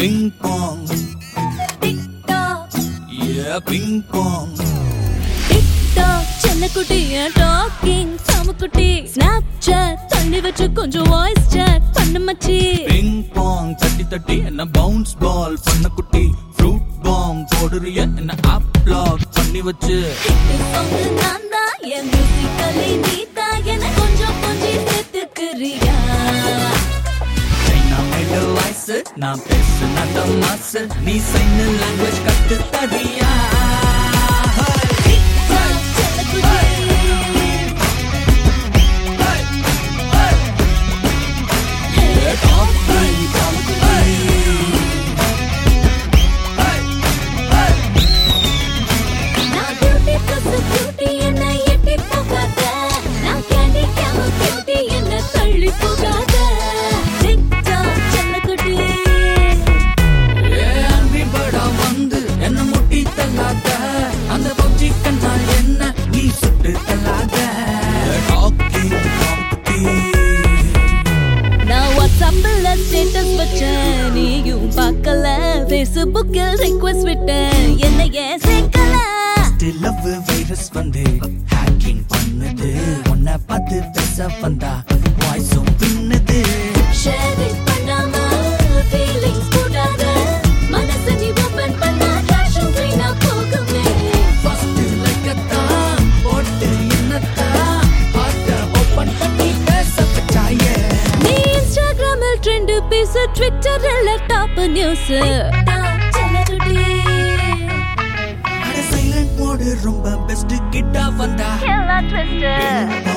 ping pong. TikTok Yeah, ping pong. TikTok செல்லக்குட்டிய talking சாமுக்குட்டி Snapchat தள்ளி வச்சு கொஞ்சம் வாய்ஸ் சாட் பண்ண மச்சி Ping pong. தட்டி தட்டி என்ன பவுன்ஸ் பால் பண்ண குட்டி ஃப்ரூட் பாம் போடுறிய என்ன ஆப் லாக் பண்ணி வச்சு ஹிட் சாங் நான் தான் என் மியூசிக்கலி நீ தான் என கொஞ்சம் கொஞ்சம் சேர்த்துக்கிறியா சைனா மேடு வாய்ஸ் நான் பேசுன மாசு நீ சைன் லாங்குவேஜ் கத்து தரியா டிக்டாக் செல்லக்குட்டி நான் பியூட்டி பிளஸ் பியூட்டி என்ன எட்டி போகாத நான் கேண்டி கேம பியூட்டி என்ன தள்ளி போகாத டிக்டாக் செல்லக்குட்டி அன்பிபடா வந்து என்ன முட்டி தள்ளாத அந்த பப்ஜி கண்ணால் என்ன நீ சுட்டு தள்ளாத டாக்கிங் காம்பி நான் வாட்ஸ்அப்ல ஸ்டேட்டஸ் வச்சேன் நீயும் பார்க்கல ஃபேஸ்புக்கில் ரிக்வெஸ்ட் விட்டேன் என்ன ஏன் சேர்க்கல லவ் வைரஸ் வந்து ஹேக்கிங் பண்ணுது உன்னை பார்த்து பேச வந்தா வாய்ஸும் பின்னுது ஷேர் பண்ணாம ஃபீலிங்ஸ் கூடாத மனசை நீ ஓபன் பண்ணா கேஷும் வீணா போகுமே ஃபர்ஸ்ட் லைக்கத்தான் போட்டு என்னத்தான் ஹார்ட்ட ஓபன் பண்ணி பேச வச்சாயே நீ இன்ஸ்டாகிராமில் ட்ரெண்ட் பீஸ் ட்விட்டர்ல டாப் நியூஸ் அட சைலண்ட் மோடு ரொம்ப பெஸ்ட் கிட்டா வந்தா எல்லாம் ட்விஸ்ட்